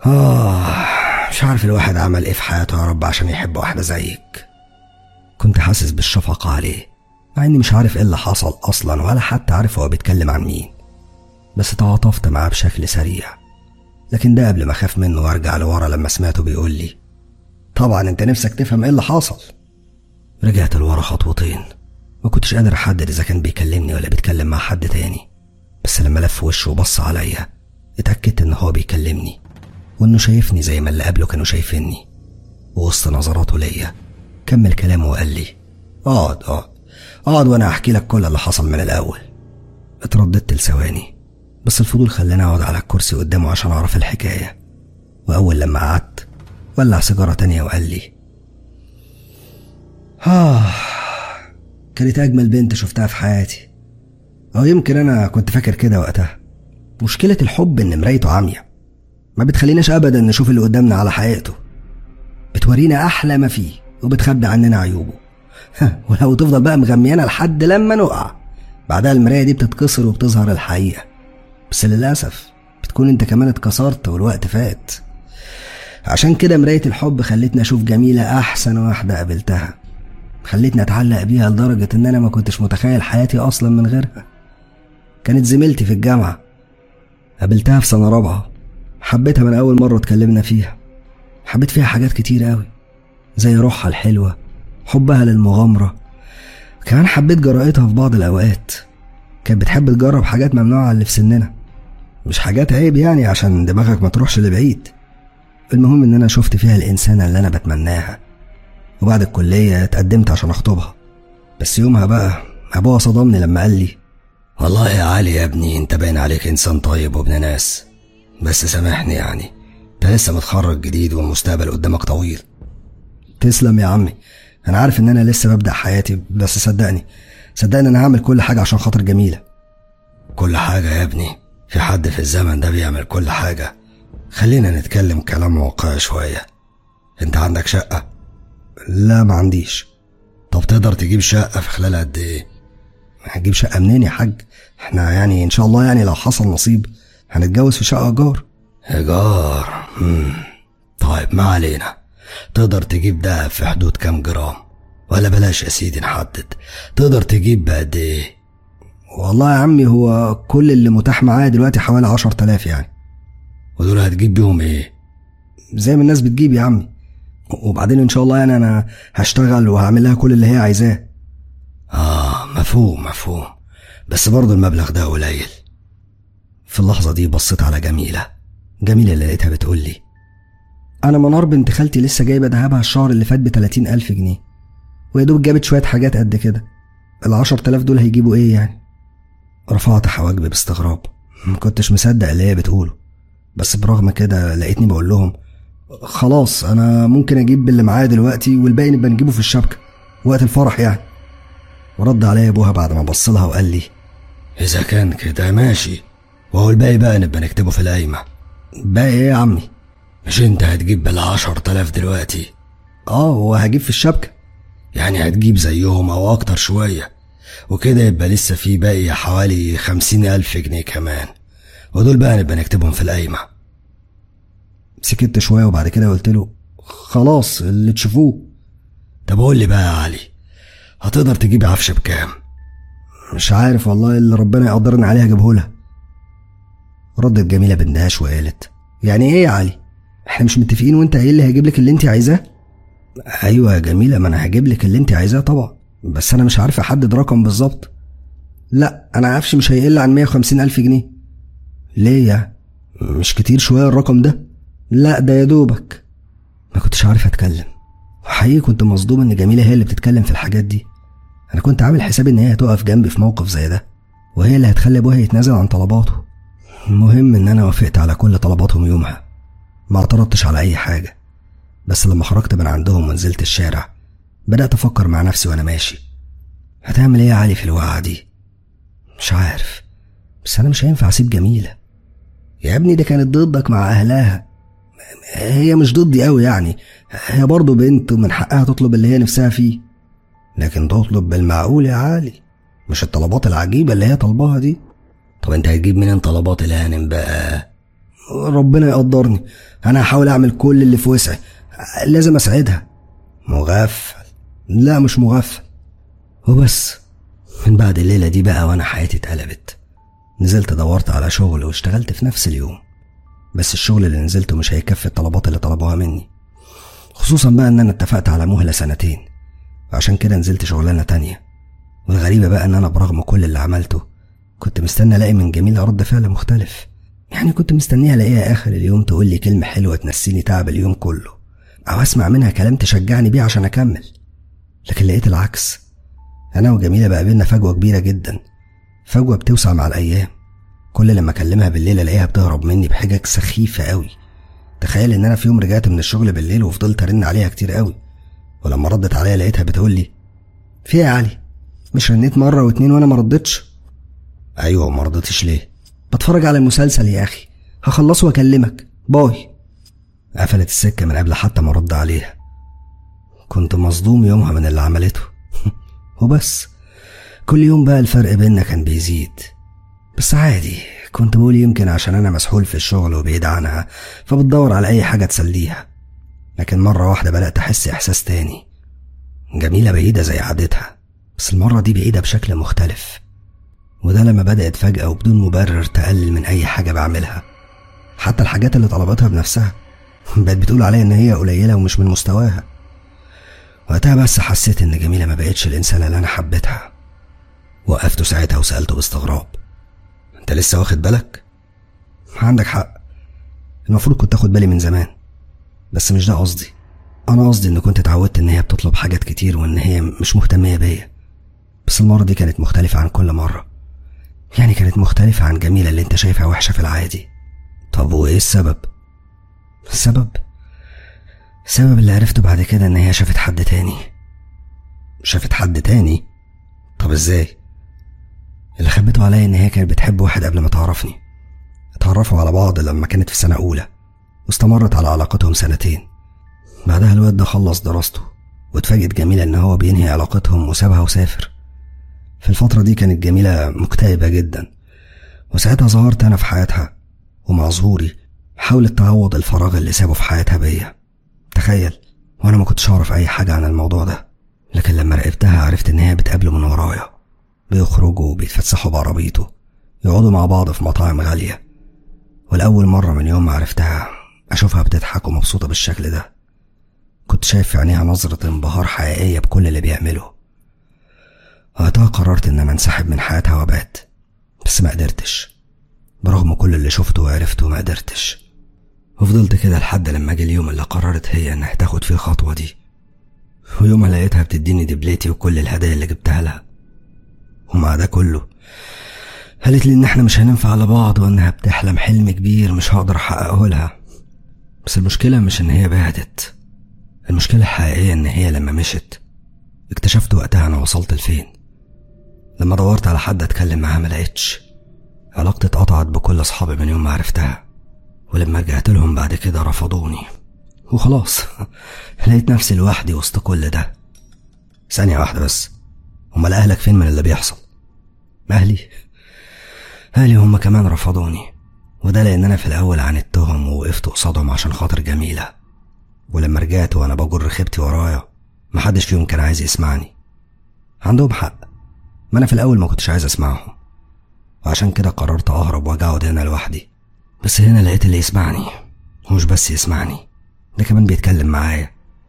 آه مش عارف الواحد عمل إيه في حياته يا رب عشان يحب واحدة زيك كنت حاسس بالشفقة عليه مع إني مش عارف إيه اللي حصل أصلا ولا حتى عارف هو بيتكلم عن مين بس تعاطفت معاه بشكل سريع لكن ده قبل ما أخاف منه وأرجع لورا لما سمعته بيقول لي طبعا أنت نفسك تفهم إيه اللي حصل رجعت لورا خطوتين ما كنتش قادر أحدد إذا كان بيكلمني ولا بيتكلم مع حد تاني بس لما لف وشه وبص عليا اتأكدت إن هو بيكلمني وإنه شايفني زي ما اللي قبله كانوا شايفيني ووسط نظراته ليا كمل كلامه وقال لي اقعد اقعد اقعد وانا احكي لك كل اللي حصل من الاول اترددت لثواني بس الفضول خلاني اقعد على الكرسي قدامه عشان اعرف الحكايه واول لما قعدت ولع سيجاره تانية وقال لي آه كانت أجمل بنت شفتها في حياتي أو يمكن أنا كنت فاكر كده وقتها مشكلة الحب إن مرايته عامية ما بتخليناش أبدا نشوف اللي قدامنا على حقيقته بتورينا أحلى ما فيه وبتخبي عننا عيوبه ولو تفضل بقى مغميانا لحد لما نقع بعدها المراية دي بتتكسر وبتظهر الحقيقة بس للأسف بتكون انت كمان اتكسرت والوقت فات عشان كده مراية الحب خلتني أشوف جميلة أحسن واحدة قابلتها خلتني أتعلق بيها لدرجة إن أنا ما كنتش متخيل حياتي أصلا من غيرها كانت زميلتي في الجامعة قابلتها في سنة رابعة حبيتها من أول مرة اتكلمنا فيها حبيت فيها حاجات كتير أوي زي روحها الحلوة حبها للمغامرة كمان حبيت جرأتها في بعض الأوقات كانت بتحب تجرب حاجات ممنوعة اللي في سننا مش حاجات عيب يعني عشان دماغك ما تروحش لبعيد المهم ان انا شفت فيها الانسانة اللي انا بتمناها وبعد الكلية اتقدمت عشان اخطبها بس يومها بقى ابوها صدمني لما قال لي والله يا علي يا ابني انت باين عليك انسان طيب وابن ناس بس سامحني يعني انت لسه متخرج جديد والمستقبل قدامك طويل تسلم يا عمي انا عارف ان انا لسه ببدأ حياتي بس صدقني صدقني انا هعمل كل حاجة عشان خاطر جميلة كل حاجة يا ابني في حد في الزمن ده بيعمل كل حاجة خلينا نتكلم كلام واقعي شوية انت عندك شقة لا ما عنديش طب تقدر تجيب شقة في خلال قد ايه هتجيب شقة منين يا حاج احنا يعني ان شاء الله يعني لو حصل نصيب هنتجوز في شقة ايجار ايجار مم. طيب ما علينا تقدر تجيب دهب في حدود كام جرام ولا بلاش يا سيدي نحدد تقدر تجيب بقد ايه والله يا عمي هو كل اللي متاح معايا دلوقتي حوالي عشر تلاف يعني ودول هتجيب بيهم ايه زي ما الناس بتجيب يا عمي وبعدين ان شاء الله يعني انا هشتغل وهعمل لها كل اللي هي عايزاه اه مفهوم مفهوم بس برضه المبلغ ده قليل في اللحظة دي بصيت على جميلة جميلة اللي لقيتها بتقول لي أنا منار بنت خالتي لسه جايبة دهبها الشهر اللي فات بتلاتين ألف جنيه ويا دوب جابت شوية حاجات قد كده العشر تلاف دول هيجيبوا إيه يعني رفعت حواجبي باستغراب ما كنتش مصدق اللي هي بتقوله بس برغم كده لقيتني بقول لهم خلاص أنا ممكن أجيب اللي معايا دلوقتي والباقي نبقى نجيبه في الشبكة وقت الفرح يعني ورد عليا أبوها بعد ما بص لها وقال لي إذا كان كده ماشي وهو الباقي بقى نبقى نكتبه في القايمة باقي إيه يا عمي مش انت هتجيب بالعشر تلاف دلوقتي اه وهجيب في الشبكة يعني هتجيب زيهم او اكتر شوية وكده يبقى لسه في باقي حوالي خمسين الف جنيه كمان ودول بقى نبقى نكتبهم في القايمة سكت شوية وبعد كده قلت له خلاص اللي تشوفوه طب قول لي بقى يا علي هتقدر تجيب عفش بكام مش عارف والله اللي ربنا يقدرني عليه هجيبهولها ردت جميلة بندهاش وقالت يعني ايه يا علي احنا مش متفقين وانت قايل لي هجيب لك اللي انت عايزاه ايوه يا جميله ما انا هجيب لك اللي انت عايزاه طبعا بس انا مش عارف احدد رقم بالظبط لا انا عارفش مش هيقل عن 150 الف جنيه ليه يا مش كتير شويه الرقم ده لا ده يا دوبك ما كنتش عارف اتكلم وحقيقي كنت مصدوم ان جميله هي اللي بتتكلم في الحاجات دي انا كنت عامل حسابي ان هي هتقف جنبي في موقف زي ده وهي اللي هتخلي ابوها يتنازل عن طلباته المهم ان انا وافقت على كل طلباتهم يومها ما اعترضتش على اي حاجه بس لما خرجت من عندهم ونزلت الشارع بدأت أفكر مع نفسي وأنا ماشي هتعمل إيه يا علي في الوقعة دي؟ مش عارف بس أنا مش هينفع أسيب جميلة يا ابني دي كانت ضدك مع أهلها هي مش ضدي أوي يعني هي برضه بنت ومن حقها تطلب اللي هي نفسها فيه لكن تطلب بالمعقول يا علي مش الطلبات العجيبة اللي هي طلبها دي طب انت هتجيب منين طلبات الهانم بقى ربنا يقدرني انا هحاول اعمل كل اللي في وسعي لازم اساعدها مغفل لا مش مغفل وبس من بعد الليلة دي بقى وأنا حياتي اتقلبت نزلت دورت على شغل واشتغلت في نفس اليوم بس الشغل اللي نزلته مش هيكفي الطلبات اللي طلبوها مني خصوصا بقى ان انا اتفقت على مهلة سنتين وعشان كده نزلت شغلانة تانية والغريبة بقى ان انا برغم كل اللي عملته كنت مستني الاقي من جميلة رد فعل مختلف يعني كنت مستنيها الاقيها اخر اليوم تقول لي كلمة حلوة تنسيني تعب اليوم كله او اسمع منها كلام تشجعني بيه عشان اكمل لكن لقيت العكس انا وجميلة بقى بينا فجوة كبيرة جدا فجوة بتوسع مع الايام كل لما اكلمها بالليل الاقيها بتهرب مني بحجج سخيفة قوي تخيل ان انا في يوم رجعت من الشغل بالليل وفضلت ارن عليها كتير قوي ولما ردت عليا لقيتها بتقول لي في إيه يا علي مش رنيت مرة واتنين وانا ما ردتش ايوه ما رضيتش ليه بتفرج على المسلسل يا اخي هخلصه واكلمك باي قفلت السكة من قبل حتى ما ارد عليها كنت مصدوم يومها من اللي عملته وبس كل يوم بقى الفرق بينا كان بيزيد بس عادي كنت بقول يمكن عشان انا مسحول في الشغل وبعيد عنها فبتدور على اي حاجة تسليها لكن مرة واحدة بدأت أحس إحساس تاني جميلة بعيدة زي عادتها بس المرة دي بعيدة بشكل مختلف وده لما بدأت فجأة وبدون مبرر تقلل من أي حاجة بعملها حتى الحاجات اللي طلبتها بنفسها بقت بتقول عليا إن هي قليلة ومش من مستواها وقتها بس حسيت إن جميلة ما بقتش الإنسانة اللي أنا حبيتها وقفته ساعتها وسألته باستغراب أنت لسه واخد بالك؟ عندك حق المفروض كنت أخد بالي من زمان بس مش ده قصدي أنا قصدي إن كنت اتعودت إن هي بتطلب حاجات كتير وإن هي مش مهتمية بيا بس المرة دي كانت مختلفة عن كل مرة يعني كانت مختلفة عن جميلة اللي انت شايفها وحشة في العادي طب وايه السبب؟ السبب؟ السبب اللي عرفته بعد كده ان هي شافت حد تاني شافت حد تاني؟ طب ازاي؟ اللي خبته عليا ان هي كانت بتحب واحد قبل ما تعرفني اتعرفوا على بعض لما كانت في سنة أولى واستمرت على علاقتهم سنتين بعدها الواد ده خلص دراسته واتفاجئت جميلة ان هو بينهي علاقتهم وسابها وسافر في الفترة دي كانت جميلة مكتئبة جدا وساعتها ظهرت أنا في حياتها ومع ظهوري حاولت تعوض الفراغ اللي سابه في حياتها بيا تخيل وأنا ما كنتش أعرف أي حاجة عن الموضوع ده لكن لما راقبتها عرفت إن هي بتقابله من ورايا بيخرجوا وبيتفسحوا بعربيته يقعدوا مع بعض في مطاعم غالية والأول مرة من يوم ما عرفتها أشوفها بتضحك ومبسوطة بالشكل ده كنت شايف في عينيها نظرة انبهار حقيقية بكل اللي بيعمله وقتها قررت ان انا انسحب من حياتها وابعد بس ما قدرتش برغم كل اللي شفته وعرفته ما قدرتش وفضلت كده لحد لما جه اليوم اللي قررت هي انها تاخد فيه الخطوة دي ويومها لقيتها بتديني دبلتي وكل الهدايا اللي جبتها لها ومع ده كله قالت لي ان احنا مش هننفع لبعض وانها بتحلم حلم كبير مش هقدر احققه لها بس المشكلة مش ان هي بعدت المشكلة الحقيقية ان هي لما مشت اكتشفت وقتها انا وصلت لفين لما دورت على حد اتكلم معاه ما لقيتش علاقتي اتقطعت بكل اصحابي من يوم ما عرفتها ولما رجعت لهم بعد كده رفضوني وخلاص لقيت نفسي لوحدي وسط كل ده ثانية واحدة بس امال اهلك فين من اللي بيحصل اهلي اهلي هم كمان رفضوني وده لان انا في الاول عاندتهم ووقفت قصادهم عشان خاطر جميلة ولما رجعت وانا بجر خيبتي ورايا محدش فيهم كان عايز يسمعني عندهم حق ما انا في الاول ما كنتش عايز اسمعهم وعشان كده قررت اهرب واجي اقعد هنا لوحدي بس هنا لقيت اللي يسمعني ومش بس يسمعني ده كمان بيتكلم معايا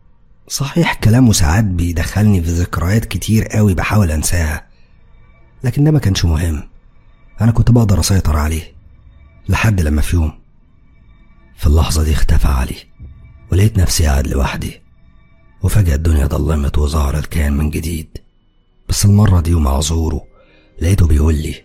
صحيح كلامه ساعات بيدخلني في ذكريات كتير قوي بحاول انساها لكن ده ما كانش مهم انا كنت بقدر اسيطر عليه لحد لما في يوم في اللحظة دي اختفى علي ولقيت نفسي قاعد لوحدي وفجأة الدنيا ضلمت وظهر الكيان من جديد بس المرة دي ومع ظهوره لقيته بيقول لي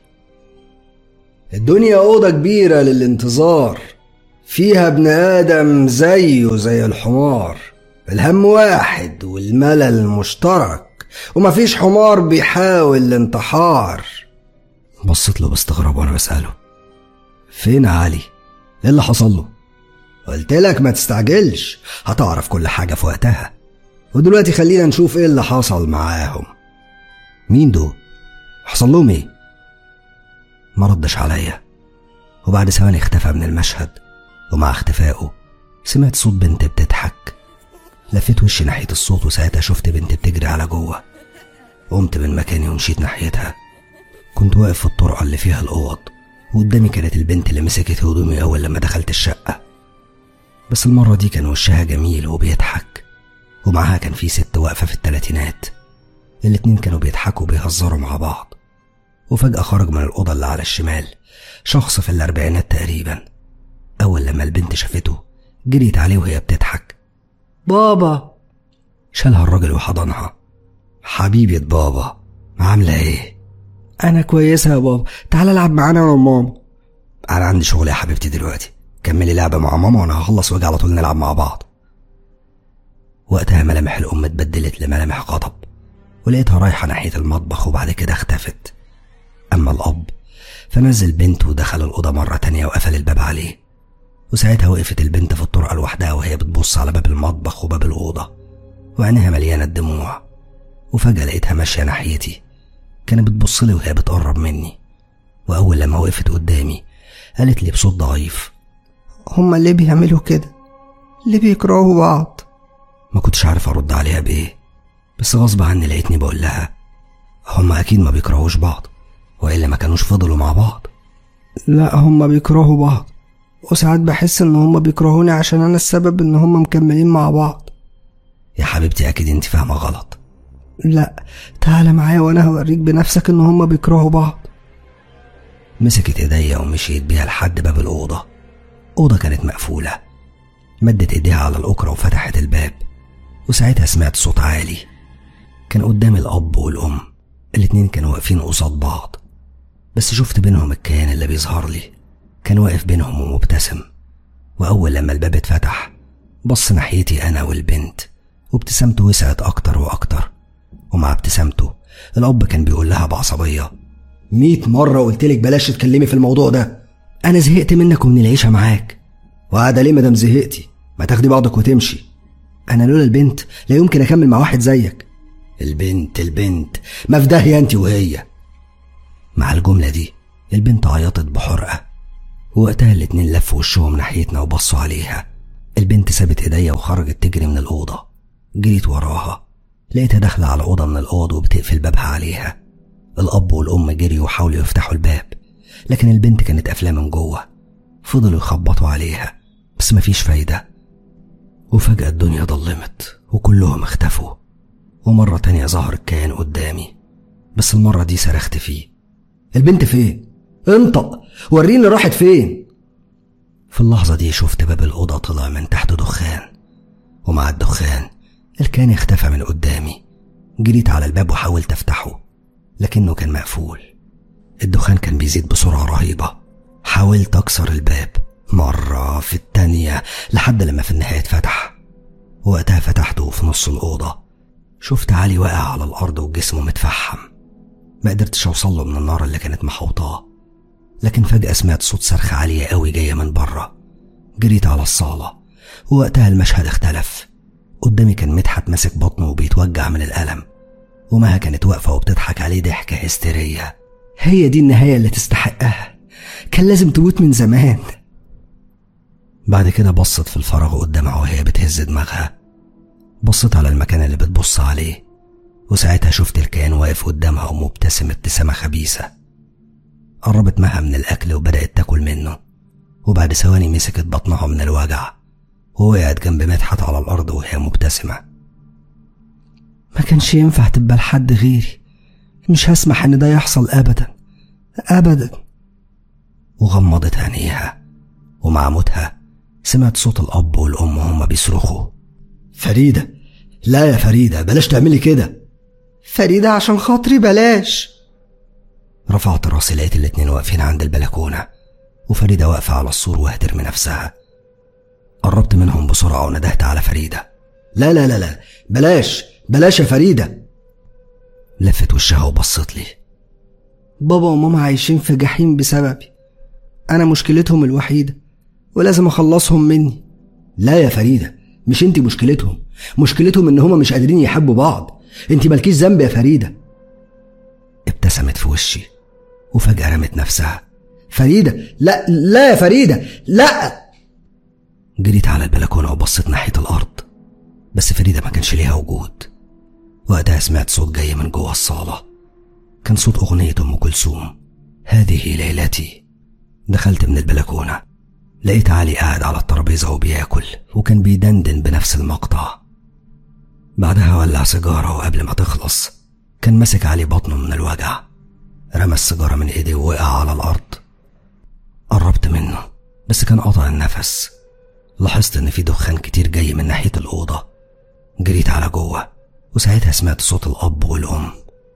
الدنيا أوضة كبيرة للانتظار فيها ابن آدم زيه زي الحمار الهم واحد والملل مشترك ومفيش حمار بيحاول الانتحار بصيت له باستغراب وانا بسأله فين علي؟ ايه اللي حصل له؟ قلت لك ما تستعجلش هتعرف كل حاجة في وقتها ودلوقتي خلينا نشوف ايه اللي حصل معاهم مين دول؟ حصل لهم ايه؟ ما ردش عليا وبعد ثواني اختفى من المشهد ومع اختفائه سمعت صوت بنت بتضحك لفيت وشي ناحية الصوت وساعتها شفت بنت بتجري على جوه قمت من مكاني ومشيت ناحيتها كنت واقف في الطرقة اللي فيها الأوض وقدامي كانت البنت اللي مسكت هدومي أول لما دخلت الشقة بس المرة دي كان وشها جميل وبيضحك ومعاها كان في ست واقفة في التلاتينات الاتنين كانوا بيضحكوا وبيهزروا مع بعض وفجأة خرج من الأوضة اللي على الشمال شخص في الأربعينات تقريبا أول لما البنت شافته جريت عليه وهي بتضحك بابا شالها الراجل وحضنها حبيبة بابا عاملة ايه؟ أنا كويسة يا بابا تعال العب معانا أنا وماما أنا عندي شغل يا حبيبتي دلوقتي كملي لعبة مع ماما وأنا هخلص واجي على طول نلعب مع بعض وقتها ملامح الأم اتبدلت لملامح غضب ولقيتها رايحة ناحية المطبخ وبعد كده اختفت أما الأب فنزل بنته ودخل الأوضة مرة تانية وقفل الباب عليه وساعتها وقفت البنت في الطرقة لوحدها وهي بتبص على باب المطبخ وباب الأوضة وعينيها مليانة دموع وفجأة لقيتها ماشية ناحيتي كانت بتبص لي وهي بتقرب مني وأول لما وقفت قدامي قالت لي بصوت ضعيف هما ليه بيعملوا كده ليه بيكرهوا بعض ما كنتش عارف أرد عليها بإيه بس غصب عني لقيتني بقول لها هما أكيد ما بيكرهوش بعض وإلا ما كانوش فضلوا مع بعض لا هما بيكرهوا بعض وساعات بحس ان هما بيكرهوني عشان انا السبب ان هما مكملين مع بعض يا حبيبتي أكيد أنت فاهمة غلط لا تعالى معايا وانا هوريك بنفسك ان هما بيكرهوا بعض مسكت ايديا ومشيت بيها لحد باب الأوضة أوضة كانت مقفولة مدت ايديها على الأكرة وفتحت الباب وساعتها سمعت صوت عالي كان قدامي الأب والأم الاتنين كانوا واقفين قصاد بعض بس شفت بينهم الكيان اللي بيظهر لي كان واقف بينهم ومبتسم وأول لما الباب اتفتح بص ناحيتي أنا والبنت وابتسامته وسعت أكتر وأكتر ومع ابتسامته الأب كان بيقول لها بعصبية مية مرة قلتلك بلاش تتكلمي في الموضوع ده أنا زهقت منك ومن العيشة معاك وقاعدة ليه مادام زهقتي ما تاخدي بعضك وتمشي أنا لولا البنت لا يمكن أكمل مع واحد زيك البنت البنت ما في داهية أنت وهي مع الجملة دي البنت عيطت بحرقة ووقتها الاتنين لفوا وشهم ناحيتنا وبصوا عليها البنت سابت ايديا وخرجت تجري من الأوضة جريت وراها لقيتها داخلة على أوضة من الأوض وبتقفل بابها عليها الأب والأم جريوا وحاولوا يفتحوا الباب لكن البنت كانت قافلة من جوه فضلوا يخبطوا عليها بس مفيش فايدة وفجأة الدنيا ضلمت وكلهم اختفوا ومرة تانية ظهر الكيان قدامي بس المرة دي صرخت فيه البنت فين انطق وريني راحت فين في اللحظة دي شفت باب الأوضة طلع من تحت دخان ومع الدخان الكيان اختفى من قدامي جريت على الباب وحاولت افتحه لكنه كان مقفول الدخان كان بيزيد بسرعة رهيبة حاولت أكسر الباب مرة في التانية لحد لما في النهاية اتفتح وقتها فتحته في نص الأوضة شفت علي واقع على الأرض وجسمه متفحم ما قدرتش أوصل له من النار اللي كانت محوطاه لكن فجأة سمعت صوت صرخة عالية قوي جاية من بره جريت على الصالة ووقتها المشهد اختلف قدامي كان مدحت ماسك بطنه وبيتوجع من الألم ومها كانت واقفة وبتضحك عليه ضحكة هستيرية هي دي النهاية اللي تستحقها كان لازم تموت من زمان بعد كده بصت في الفراغ قدامها وهي بتهز دماغها بصت على المكان اللي بتبص عليه وساعتها شفت الكيان واقف قدامها ومبتسم ابتسامة خبيثة قربت معها من الأكل وبدأت تاكل منه وبعد ثواني مسكت بطنها من الوجع ووقعت جنب مدحت على الأرض وهي مبتسمة ما كانش ينفع تبقى لحد غيري مش هسمح ان ده يحصل ابدا ابدا وغمضت عينيها ومع موتها سمعت صوت الأب والأم وهما بيصرخوا فريدة لا يا فريدة بلاش تعملي كده فريدة عشان خاطري بلاش رفعت راسي لقيت الاتنين واقفين عند البلكونة وفريدة واقفة على السور وهترمي نفسها قربت منهم بسرعة وندهت على فريدة لا لا لا لا بلاش بلاش يا فريدة لفت وشها وبصت لي بابا وماما عايشين في جحيم بسببي أنا مشكلتهم الوحيدة ولازم أخلصهم مني لا يا فريدة مش انت مشكلتهم مشكلتهم ان هما مش قادرين يحبوا بعض انت مالكيش ذنب يا فريدة ابتسمت في وشي وفجأة رمت نفسها فريدة لا لا يا فريدة لا جريت على البلكونة وبصيت ناحية الأرض بس فريدة ما كانش ليها وجود وقتها سمعت صوت جاي من جوه الصالة كان صوت أغنية أم كلثوم هذه ليلتي دخلت من البلكونة لقيت علي قاعد على الترابيزة وبياكل وكان بيدندن بنفس المقطع بعدها ولع سيجارة وقبل ما تخلص كان ماسك علي بطنه من الوجع رمى السيجارة من ايديه ووقع على الأرض قربت منه بس كان قطع النفس لاحظت إن في دخان كتير جاي من ناحية الأوضة جريت على جوه وساعتها سمعت صوت الأب والأم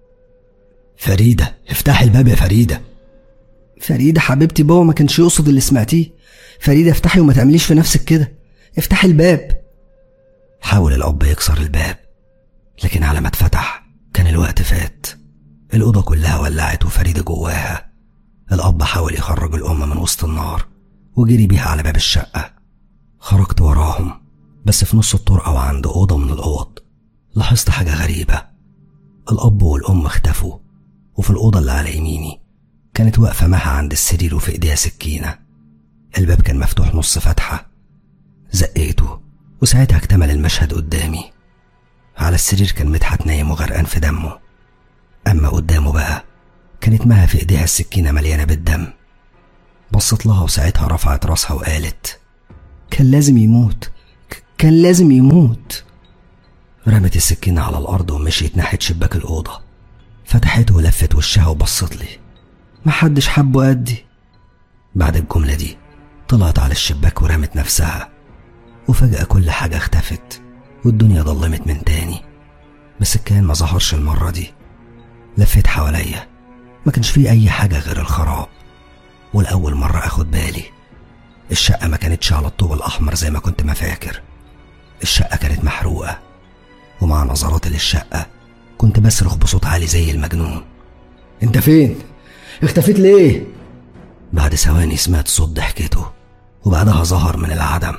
فريدة افتحي الباب يا فريدة فريدة حبيبتي بابا ما كانش يقصد اللي سمعتيه فريدة افتحي وما تعمليش في نفسك كده افتحي الباب حاول الأب يكسر الباب لكن على ما اتفتح كان الوقت فات الأوضة كلها ولعت وفريدة جواها الأب حاول يخرج الأم من وسط النار وجري بيها على باب الشقة خرجت وراهم بس في نص الطرقة وعند أوضة من الأوض لاحظت حاجة غريبة الأب والأم اختفوا وفي الأوضة اللي على يميني كانت واقفة معها عند السرير وفي إيديها سكينة الباب كان مفتوح نص فتحة زقيته وساعتها اكتمل المشهد قدامي على السرير كان مدحت نايم وغرقان في دمه أما قدامه بقى كانت مها في إيديها السكينة مليانة بالدم بصت لها وساعتها رفعت راسها وقالت كان لازم يموت ك- كان لازم يموت رمت السكينة على الأرض ومشيت ناحية شباك الأوضة فتحته ولفت وشها وبصت لي محدش حبه قدي بعد الجملة دي طلعت على الشباك ورمت نفسها وفجأة كل حاجة اختفت والدنيا ضلمت من تاني بس الكائن ما ظهرش المرة دي لفيت حواليا ما كانش فيه أي حاجة غير الخراب والأول مرة أخد بالي الشقة ما كانتش على الطوب الأحمر زي ما كنت ما فاكر الشقة كانت محروقة ومع نظراتي للشقة كنت بصرخ بصوت عالي زي المجنون انت فين اختفيت ليه بعد ثواني سمعت صوت ضحكته وبعدها ظهر من العدم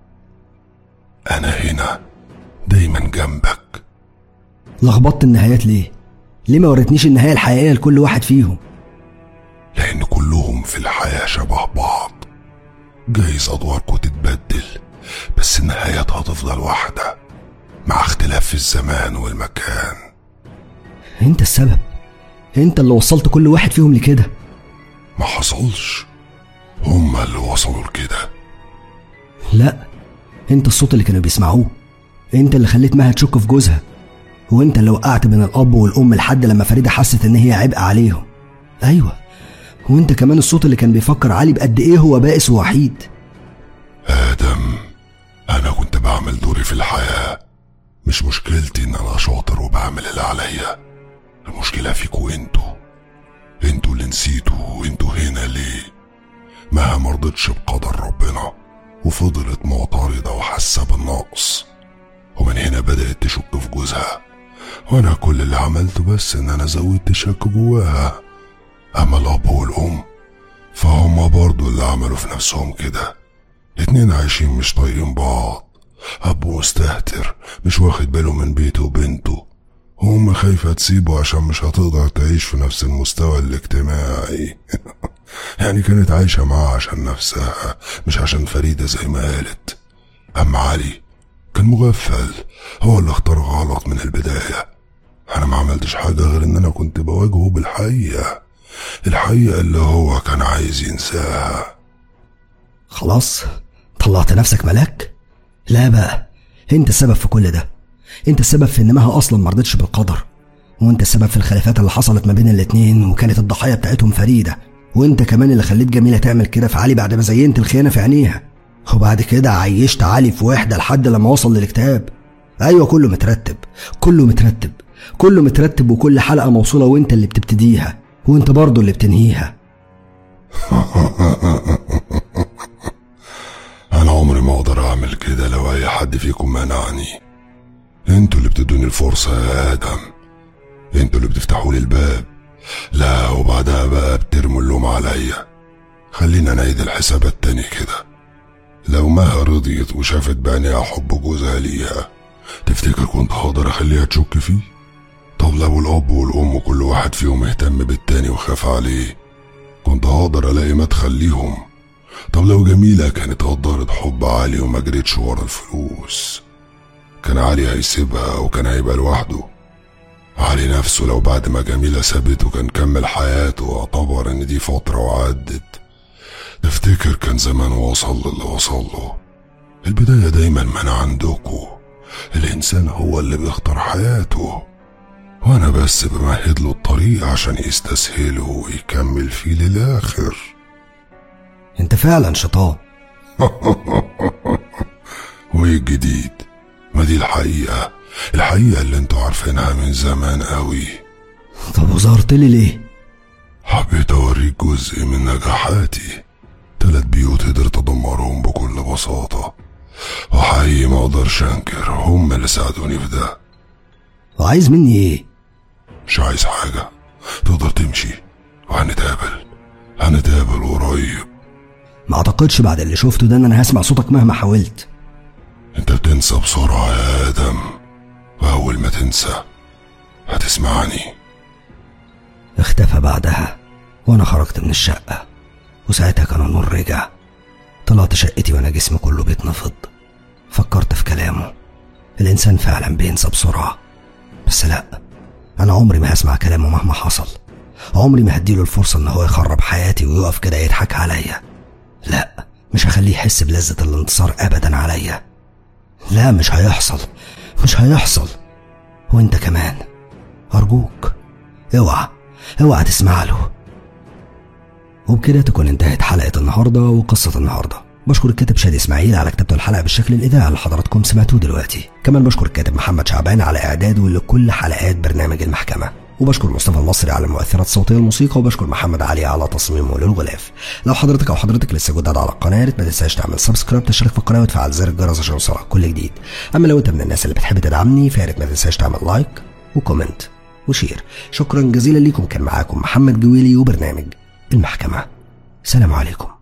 أنا هنا دايما جنبك لخبطت النهايات ليه ليه ما وريتنيش النهايه الحقيقيه لكل واحد فيهم لأن كلهم في الحياة شبه بعض جايز أدواركم تتبدل بس النهايات هتفضل واحدة مع اختلاف في الزمان والمكان انت السبب انت اللي وصلت كل واحد فيهم لكده ما حصلش هما اللي وصلوا لكده لا انت الصوت اللي كانوا بيسمعوه انت اللي خليت مها تشك في جوزها وانت اللي وقعت بين الاب والام لحد لما فريده حست ان هي عبء عليهم ايوه وانت كمان الصوت اللي كان بيفكر علي بقد ايه هو بائس ووحيد آدم أنا كنت بعمل دوري في الحياة مش مشكلتي إن أنا شاطر وبعمل اللي عليا المشكلة فيكوا انتوا انتوا اللي نسيتوا انتوا هنا ليه مها مرضتش بقدر ربنا وفضلت معترضة وحاسة بالنقص ومن هنا بدأت تشك في جوزها وأنا كل اللي عملته بس إن أنا زودت شك جواها أما الأب والأم فهم برضو اللي عملوا في نفسهم كده اتنين عايشين مش طايقين بعض أب مستهتر مش واخد باله من بيته وبنته وأم خايفة تسيبه عشان مش هتقدر تعيش في نفس المستوى الاجتماعي يعني كانت عايشة معاه عشان نفسها مش عشان فريدة زي ما قالت أما علي كان مغفل هو اللي اختار غلط من البداية أنا ما عملتش حاجة غير إن أنا كنت بواجهه بالحقيقة الحقيقة اللي هو كان عايز ينساها خلاص طلعت نفسك ملاك لا بقى انت السبب في كل ده انت السبب في ان مها اصلا مرضتش بالقدر وانت السبب في الخلافات اللي حصلت ما بين الاتنين وكانت الضحيه بتاعتهم فريده وانت كمان اللي خليت جميله تعمل كده في علي بعد ما زينت الخيانه في عينيها وبعد كده عيشت علي في وحده لحد لما وصل للاكتئاب ايوه كله مترتب كله مترتب كله مترتب وكل حلقه موصوله وانت اللي بتبتديها وانت برضه اللي بتنهيها أنا عمري ما أقدر أعمل كده لو أي حد فيكم منعني انتوا اللي بتدوني الفرصة يا آدم انتوا اللي بتفتحوا لي الباب لا وبعدها بقى بترموا اللوم عليا خلينا نعيد الحساب التاني كده لو مها رضيت وشافت بعينيها حب جوزها ليها تفتكر كنت هقدر اخليها تشك فيه طب لو الاب والام كل واحد فيهم اهتم بالتاني وخاف عليه كنت هقدر الاقي مدخل ليهم طب لو جميلة كانت قدرت حب علي وما جريتش ورا الفلوس كان علي هيسيبها وكان هيبقى لوحده علي نفسه لو بعد ما جميلة سابته كان كمل حياته واعتبر ان دي فترة وعدت تفتكر كان زمان وصل للي وصل له البداية دايما من عندكو الإنسان هو اللي بيختار حياته وأنا بس بمهد له الطريق عشان يستسهله ويكمل فيه للآخر انت فعلا شيطان وايه الجديد ما دي الحقيقة الحقيقة اللي انتوا عارفينها من زمان قوي طب وظهرت لي ليه حبيت اوريك جزء من نجاحاتي تلات بيوت قدرت ادمرهم بكل بساطة وحقيقي ما اقدرش انكر هم اللي ساعدوني في ده وعايز مني ايه مش عايز حاجة تقدر تمشي وهنتقابل هنتقابل قريب ما اعتقدش بعد اللي شفته ده ان انا هسمع صوتك مهما حاولت انت بتنسى بسرعة يا آدم وأول ما تنسى هتسمعني اختفى بعدها وانا خرجت من الشقة وساعتها كان النور رجع طلعت شقتي وانا جسمي كله بيتنفض فكرت في كلامه الانسان فعلا بينسى بسرعة بس لا انا عمري ما هسمع كلامه مهما حصل عمري ما هديله الفرصة ان هو يخرب حياتي ويقف كده يضحك عليا لا مش هخليه يحس بلذة الانتصار ابدا عليا لا مش هيحصل مش هيحصل وانت كمان ارجوك اوعى اوعى تسمع له وبكده تكون انتهت حلقة النهاردة وقصة النهاردة بشكر الكاتب شادي اسماعيل على كتابته الحلقة بالشكل الإذاعي اللي حضراتكم سمعتوه دلوقتي كمان بشكر الكاتب محمد شعبان على إعداده لكل حلقات برنامج المحكمة وبشكر مصطفى المصري على المؤثرات الصوتية الموسيقى وبشكر محمد علي على تصميمه للغلاف لو حضرتك أو حضرتك لسه جداد على القناة يا ريت ما تنساش تعمل سبسكرايب تشترك في القناة وتفعل زر الجرس عشان يوصلك كل جديد أما لو أنت من الناس اللي بتحب تدعمني فيا ريت ما تنساش تعمل لايك وكومنت وشير شكرا جزيلا ليكم كان معاكم محمد جويلي وبرنامج المحكمة سلام عليكم